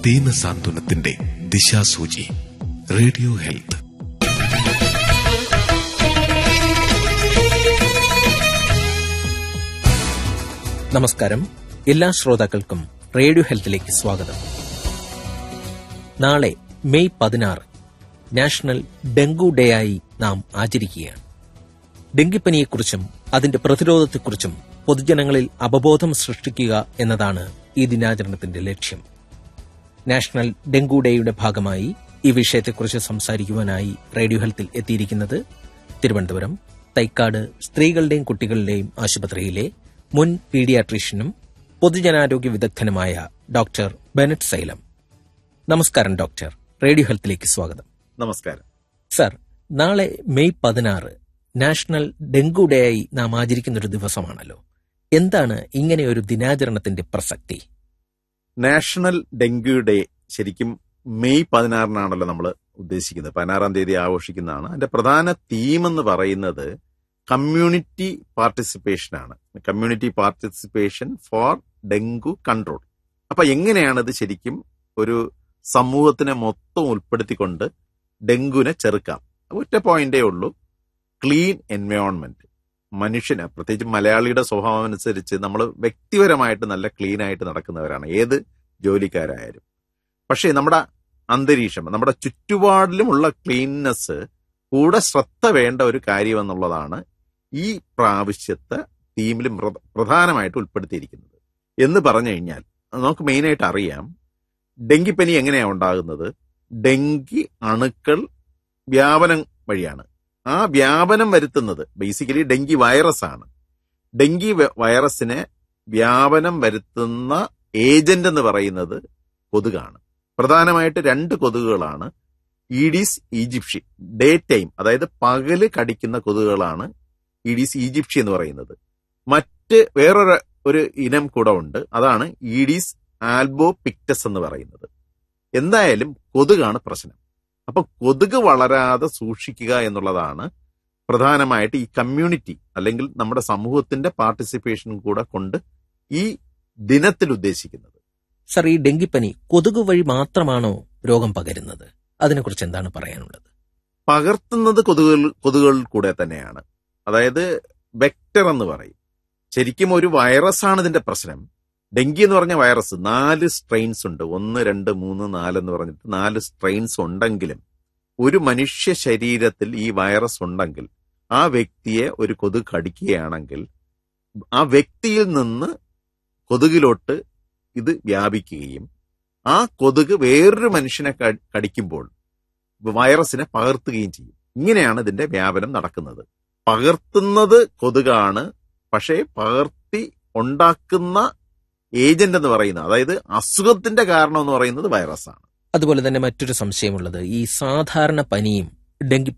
ദീനസാന്ത്വനത്തിന്റെ ദിശാസൂചി radio health നമസ്കാരം എല്ലാ ശ്രോതാക്കൾക്കും റേഡിയോ ഹെൽത്തിലേക്ക് സ്വാഗതം നാളെ മെയ് പതിനാറ് നാഷണൽ ഡെങ്കു ഡേ ആയി നാം ആചരിക്കുകയാണ് ഡെങ്കിപ്പനിയെക്കുറിച്ചും അതിന്റെ പ്രതിരോധത്തെക്കുറിച്ചും പൊതുജനങ്ങളിൽ അവബോധം സൃഷ്ടിക്കുക എന്നതാണ് ഈ ദിനാചരണത്തിന്റെ ലക്ഷ്യം നാഷണൽ ഡെങ്കു ഡേയുടെ ഭാഗമായി ഈ വിഷയത്തെക്കുറിച്ച് സംസാരിക്കുവാനായി റേഡിയോ ഹെൽത്തിൽ എത്തിയിരിക്കുന്നത് തിരുവനന്തപുരം തൈക്കാട് സ്ത്രീകളുടെയും കുട്ടികളുടെയും ആശുപത്രിയിലെ മുൻ പീഡിയാട്രീഷ്യനും പൊതുജനാരോഗ്യ വിദഗ്ധനുമായ ഡോക്ടർ ബെനറ്റ് സൈലം നമസ്കാരം ഡോക്ടർ റേഡിയോ ഹെൽത്തിലേക്ക് സ്വാഗതം നമസ്കാരം സർ നാളെ മെയ് പതിനാറ് നാഷണൽ ഡെങ്കു ഡേ ആയി നാം ആചരിക്കുന്ന ഒരു ദിവസമാണല്ലോ എന്താണ് ഇങ്ങനെ ഒരു ദിനാചരണത്തിന്റെ പ്രസക്തി നാഷണൽ ഡെങ്കു ഡേ ശരിക്കും മെയ് പതിനാറിനാണല്ലോ നമ്മൾ ഉദ്ദേശിക്കുന്നത് പതിനാറാം തീയതി ആഘോഷിക്കുന്നതാണ് അതിന്റെ പ്രധാന തീം എന്ന് പറയുന്നത് കമ്മ്യൂണിറ്റി പാർട്ടിസിപ്പേഷൻ ആണ് community participation for dengue control അപ്പൊ എങ്ങനെയാണ് ഇത് ശരിക്കും ഒരു സമൂഹത്തിനെ മൊത്തം ഉൾപ്പെടുത്തിക്കൊണ്ട് ഡെങ്കുവിനെ ചെറുക്കാം ഒറ്റ പോയിന്റേ ഉള്ളൂ ക്ലീൻ എൻവയോൺമെന്റ് മനുഷ്യന് പ്രത്യേകിച്ച് മലയാളിയുടെ സ്വഭാവം അനുസരിച്ച് നമ്മൾ വ്യക്തിപരമായിട്ട് നല്ല ക്ലീൻ ആയിട്ട് നടക്കുന്നവരാണ് ഏത് ജോലിക്കാരായാലും പക്ഷേ നമ്മുടെ അന്തരീക്ഷം നമ്മുടെ ചുറ്റുപാടിലുമുള്ള ക്ലീൻനെസ് കൂടെ ശ്രദ്ധ വേണ്ട ഒരു കാര്യം എന്നുള്ളതാണ് ഈ പ്രാവശ്യത്തെ തീമിലും പ്ര- പ്രധാനമായിട്ട് ഉൾപ്പെടുത്തിയിരിക്കുന്നത് എന്ന് പറഞ്ഞു കഴിഞ്ഞാൽ നമുക്ക് മെയിനായിട്ട് അറിയാം ഡെങ്കിപ്പനി എങ്ങനെയാണ് ഉണ്ടാകുന്നത് ഡെങ്കി അണുക്കൾ വ്യാപനം വഴിയാണ് ആ വ്യാപനം വരുത്തുന്നത് ബേസിക്കലി ഡെങ്കി വൈറസ് ആണ് ഡെങ്കി വ- വൈറസിനെ വ്യാപനം വരുത്തുന്ന ഏജന്റ് എന്ന് പറയുന്നത് കൊതുകാണ് പ്രധാനമായിട്ട് രണ്ട് കൊതുകുകളാണ് ഈഡീസ് ഈജിപ്ഷി ഡേ ടൈം അതായത് പകല് കടിക്കുന്ന കൊതുകുകളാണ് ഈഡീസ് ഈജിപ്ഷി എന്ന് പറയുന്നത് മറ്റ് വേറൊരു ഒരു ഇനം കൂടെ ഉണ്ട് അതാണ് ഈഡീസ് ആൽബോ പിക്ടസ് എന്ന് പറയുന്നത് എന്തായാലും കൊതുകാണ് പ്രശ്നം അപ്പൊ കൊതുക് വളരാതെ സൂക്ഷിക്കുക എന്നുള്ളതാണ് പ്രധാനമായിട്ട് ഈ കമ്മ്യൂണിറ്റി അല്ലെങ്കിൽ നമ്മുടെ സമൂഹത്തിന്റെ പാർട്ടിസിപ്പേഷൻ കൂടെ കൊണ്ട് ഈ ദിനത്തിൽ ഉദ്ദേശിക്കുന്നത് സർ ഈ ഡെങ്കിപ്പനി കൊതുക് വഴി മാത്രമാണോ രോഗം പകരുന്നത് അതിനെക്കുറിച്ച് എന്താണ് പറയാനുള്ളത് പകർത്തുന്നത് കൊതുകുകൾ കൊതുകുകളിൽ കൂടെ തന്നെയാണ് അതായത് വെക്ടർ എന്ന് പറയും ശരിക്കും ഒരു വൈറസാണ് ഇതിന്റെ പ്രശ്നം ഡെങ്കി എന്ന് പറഞ്ഞ വൈറസ് നാല് സ്ട്രെയിൻസ് ഉണ്ട് ഒന്ന് രണ്ട് മൂന്ന് നാല് എന്ന് പറഞ്ഞിട്ട് നാല് സ്ട്രെയിൻസ് ഉണ്ടെങ്കിലും ഒരു മനുഷ്യ ശരീരത്തിൽ ഈ വൈറസ് ഉണ്ടെങ്കിൽ ആ വ്യക്തിയെ ഒരു കൊതുക് കടിക്കുകയാണെങ്കിൽ ആ വ്യക്തിയിൽ നിന്ന് കൊതുകിലോട്ട് ഇത് വ്യാപിക്കുകയും ആ കൊതുക് വേറൊരു മനുഷ്യനെ ക- കടിക്കുമ്പോൾ വൈറസിനെ പകർത്തുകയും ചെയ്യും ഇങ്ങനെയാണ് ഇതിന്റെ വ്യാപനം നടക്കുന്നത് പകർത്തുന്നത് കൊതുകാണ് പക്ഷേ പകർത്തി ഉണ്ടാക്കുന്ന ഏജന്റ് എന്ന് പറയുന്നത് അതായത് അസുഖത്തിന്റെ കാരണം എന്ന് പറയുന്നത് വൈറസാണ് അതുപോലെ തന്നെ മറ്റൊരു സംശയമുള്ളത് ഈ സാധാരണ പനിയും